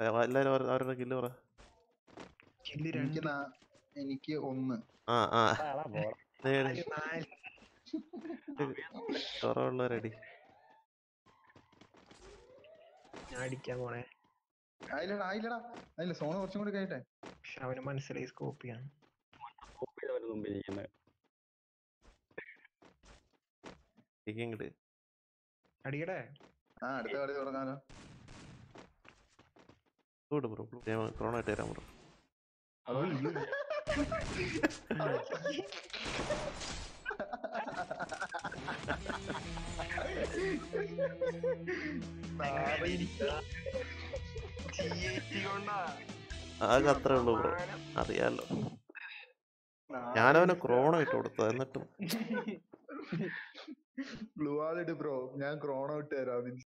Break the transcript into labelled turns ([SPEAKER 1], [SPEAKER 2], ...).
[SPEAKER 1] എല്ലാരും അവര- അവരുടെ കില്ല് പറ
[SPEAKER 2] കില്ല്
[SPEAKER 3] എനിക്ക്
[SPEAKER 2] രണ്ട്
[SPEAKER 3] നാ- എനിക്ക് ഒന്ന്
[SPEAKER 1] ആ ആ
[SPEAKER 4] അതാ പോടാ.
[SPEAKER 1] നേടി
[SPEAKER 2] നാല് നാല്
[SPEAKER 1] കുറവുള്ളവരടി
[SPEAKER 2] ഞാൻ അടിക്കാൻ പോണേ
[SPEAKER 3] ആയില്ലടാ ആയില്ലടാ ആയില്ല സോണ് കുറച്ചും കൂടി കഴിയട്ടെ
[SPEAKER 2] പക്ഷെ അവന് മനസ്സിലായി സ്കോപ്പ് ചെയ്യാൻ
[SPEAKER 4] Copy ചെയ്തവന്റെ മുമ്പിൽ ഇരിക്കുന്നെ.
[SPEAKER 1] ഇങ്ങോട്ട്
[SPEAKER 2] അടിയടേ
[SPEAKER 3] ആ അടുത്ത കളി തുടങ്ങാലോ
[SPEAKER 1] കൂട് ബ്രോ ക്രോണ ആയിട്ട് തരാം ബ്രോ ആകെ അത്രേ ഉള്ളൂ ബ്രോ അറിയാലോ ഞാനവന് ക്രോണ ഇട്ട് കൊടുത്തു എന്നിട്ടും
[SPEAKER 3] ബ്ലൂ ആൾ ഇട്ട് ബ്രോ ഞാൻ ക്രോണോ ഇട്ട് തരാം